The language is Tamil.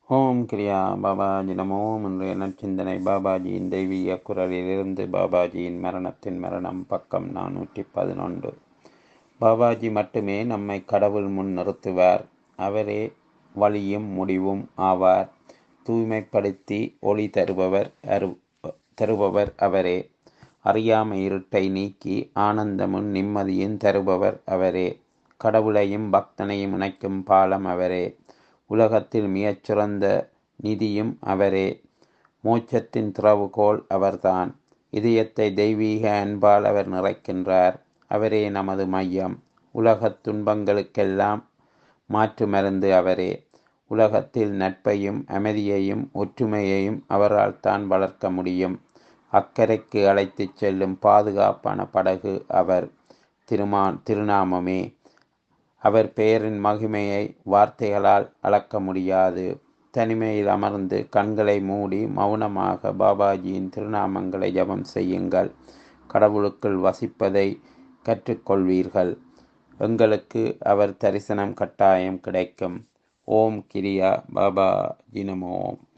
ஓம் கிரியா பாபாஜி நமோ இன்றைய நற்சிந்தனை பாபாஜியின் தெய்வீக குரலிலிருந்து பாபாஜியின் மரணத்தின் மரணம் பக்கம் நானூற்றி பதினொன்று பாபாஜி மட்டுமே நம்மை கடவுள் முன் நிறுத்துவார் அவரே வழியும் முடிவும் ஆவார் தூய்மைப்படுத்தி ஒளி தருபவர் அரு தருபவர் அவரே அறியாமை இருட்டை நீக்கி ஆனந்தமும் நிம்மதியும் தருபவர் அவரே கடவுளையும் பக்தனையும் இணைக்கும் பாலம் அவரே உலகத்தில் மிகச்சிறந்த நிதியும் அவரே மோட்சத்தின் திறவுகோல் அவர்தான் இதயத்தை தெய்வீக அன்பால் அவர் நிறைக்கின்றார் அவரே நமது மையம் உலகத் துன்பங்களுக்கெல்லாம் மாற்று மருந்து அவரே உலகத்தில் நட்பையும் அமைதியையும் ஒற்றுமையையும் அவரால் தான் வளர்க்க முடியும் அக்கறைக்கு அழைத்துச் செல்லும் பாதுகாப்பான படகு அவர் திருமா திருநாமமே அவர் பெயரின் மகிமையை வார்த்தைகளால் அளக்க முடியாது தனிமையில் அமர்ந்து கண்களை மூடி மௌனமாக பாபாஜியின் திருநாமங்களை ஜபம் செய்யுங்கள் கடவுளுக்குள் வசிப்பதை கற்றுக்கொள்வீர்கள் எங்களுக்கு அவர் தரிசனம் கட்டாயம் கிடைக்கும் ஓம் கிரியா பாபா ஜினமோம்